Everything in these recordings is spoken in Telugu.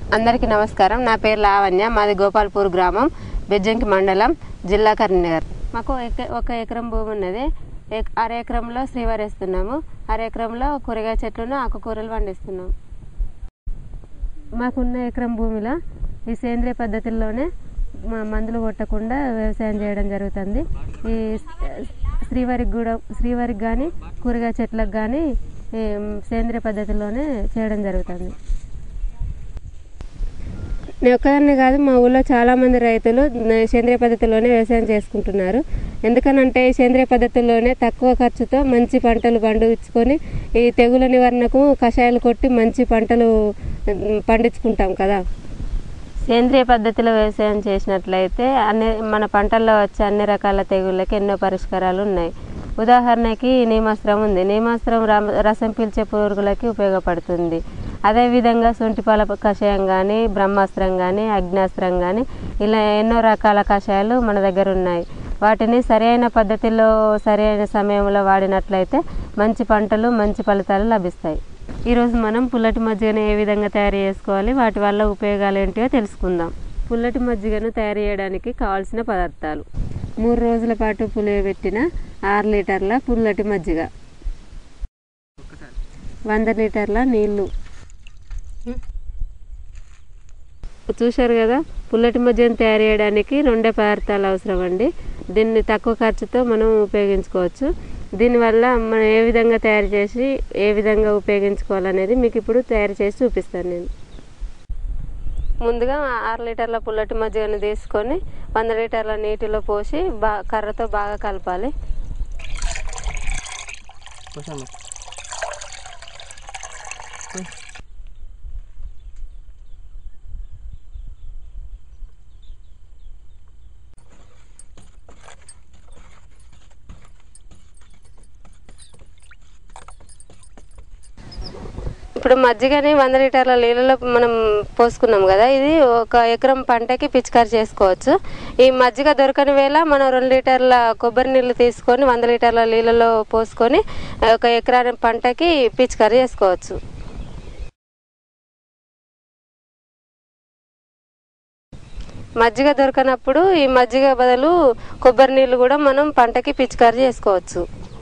అందరికీ నమస్కారం నా పేరు లావణ్య మాది గోపాల్పూర్ గ్రామం బెజ్జంకి మండలం జిల్లా కరీంనగర్ మాకు ఎక- ఒక ఎకరం భూమి ఉన్నది ఎక్- అర ఎకరంలో శ్రీవారి వేస్తున్నాము అర ఎకరంలో కూరగాయ చెట్లను ఆకుకూరలు పండిస్తున్నాం మాకున్న ఎకరం భూమిలో ఈ సేంద్రియ పద్ధతుల్లోనే మా మందులు కొట్టకుండా వ్యవసాయం చేయడం జరుగుతుంది ఈ శ్రీవారికి కూడా శ్రీవారికి కానీ కూరగాయ చెట్లకు కానీ ఈ సేంద్రియ పద్ధతిలోనే చేయడం జరుగుతుంది నేను ఒక్కదాన్నే కాదు మా ఊళ్ళో చాలా మంది రైతులు న- సేంద్రియ పద్ధతిలోనే వ్యవసాయం చేసుకుంటున్నారు ఎందుకనంటే ఈ సేంద్రియ పద్ధతిలోనే తక్కువ ఖర్చుతో మంచి పంటలు పండించుకొని ఈ తెగుల నివారణకు కషాయాలు కొట్టి మంచి పంటలు ఉమ్, పండించుకుంటాం కదా సేంద్రియ పద్ధతిలో వ్యవసాయం చేసినట్లయితే అన్ని మన పంటల్లో వచ్చే అన్ని రకాల తెగుళ్ళకి ఎన్నో పరిష్కారాలు ఉన్నాయి ఉదాహరణకి నీమాస్త్రం ఉంది నీమాస్త్రం రా- రసం పీల్చే పురుగులకి ఉపయోగపడుతుంది అదేవిధంగా సొంటిపాల కషాయం కానీ బ్రహ్మాస్త్రం కానీ అగ్నాస్త్రం కానీ ఇలా ఎన్నో రకాల కషాయాలు మన దగ్గర ఉన్నాయి వాటిని సరైన పద్ధతిలో సరైన సమయంలో వాడినట్లయితే మంచి పంటలు మంచి ఫలితాలు లభిస్తాయి ఈరోజు మనం పుల్లటి మజ్జిగను ఏ విధంగా తయారు చేసుకోవాలి వాటి వల్ల ఉపయోగాలు ఏంటివో తెలుసుకుందాం పుల్లటి మజ్జిగను తయారు చేయడానికి కావాల్సిన పదార్థాలు మూడు రోజుల పాటు పులియబెట్టిన ఆరు లీటర్ల పుల్లటి మజ్జిగ వంద లీటర్ల నీళ్లు చూశారు కదా పుల్లటి మజ్జిగను తయారు చేయడానికి రెండే పదార్థాలు అవసరం అండి దీన్ని తక్కువ ఖర్చుతో మనం ఉపయోగించుకోవచ్చు దీనివల్ల మనం ఏ విధంగా తయారు చేసి ఏ విధంగా ఉపయోగించుకోవాలనేది మీకు ఇప్పుడు తయారు చేసి చూపిస్తాను నేను ముందుగా ఆరు లీటర్ల పుల్లటి మజ్జిగను తీసుకొని వంద లీటర్ల నీటిలో పోసి బా కర్రతో బాగా కలపాలి ఇప్పుడు మజ్జిగని వంద లీటర్ల నీళ్ళలో మనం పోసుకున్నాం కదా ఇది ఒక ఎకరం పంటకి పిచికారి చేసుకోవచ్చు ఈ మజ్జిగ దొరకని వేళ మనం రెండు లీటర్ల కొబ్బరి నీళ్ళు తీసుకొని వంద లీటర్ల నీళ్ళలో పోసుకొని ఒక ఎకరా పంటకి పిచికారి చేసుకోవచ్చు మజ్జిగ దొరకనప్పుడు ఈ మజ్జిగ బదులు కొబ్బరి నీళ్ళు కూడా మనం పంటకి పిచికారి చేసుకోవచ్చు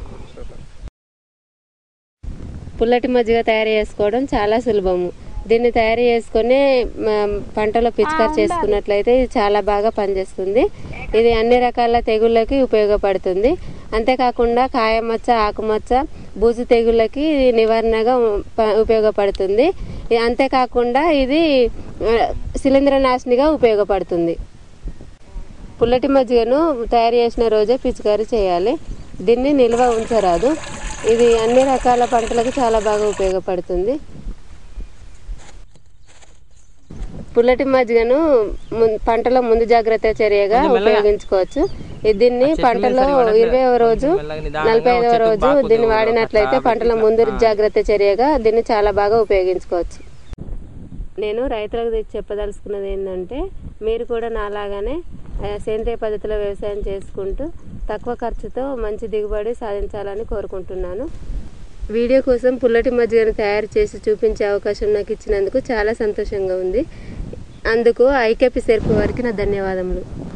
పుల్లటి మజ్జిగ తయారు చేసుకోవడం చాలా సులభము దీన్ని తయారు చేసుకొని మ- పంటలో పిచికారి చేసుకున్నట్లయితే ఇది చాలా బాగా పనిచేస్తుంది ఇది అన్ని రకాల తెగుళ్ళకి ఉపయోగపడుతుంది అంతేకాకుండా కాయమచ్చ ఆకుమచ్చ బూజు తెగుళ్ళకి ఇది నివారణగా ప- ఉపయోగపడుతుంది ఇది అంతేకాకుండా ఇది ఆ, శిలీంద్రనాశినిగా ఉపయోగపడుతుంది పుల్లటి మజ్జిగను తయారు చేసిన రోజే పిచికారీ చేయాలి దీన్ని నిల్వ ఉంచరాదు ఇది అన్ని రకాల పంటలకు చాలా బాగా ఉపయోగపడుతుంది పుల్లటి మజ్జిగను ముం- పంటలో ముందు జాగ్రత్త చర్యగా ఉపయోగించుకోవచ్చు ఇది దీన్ని పంటలో ఇరవై రోజు నలభై ఐదవ రోజు దీన్ని వాడినట్లయితే పంటల ముందు జాగ్రత్త చర్యగా దీన్ని చాలా బాగా ఉపయోగించుకోవచ్చు నేను రైతులకు తె- చెప్పదలుచుకున్నది ఏంటంటే మీరు కూడా నాలాగానే ఆ, సేంద్రియ పద్ధతిలో వ్యవసాయం చేసుకుంటూ తక్కువ ఖర్చుతో మంచి దిగుబడి సాధించాలని కోరుకుంటున్నాను వీడియో కోసం పుల్లటి మజ్జిగను తయారు చేసి చూపించే అవకాశం నాకు ఇచ్చినందుకు చాలా సంతోషంగా ఉంది అందుకు ఐకేపీ సెర్పు వారికి నా ధన్యవాదములు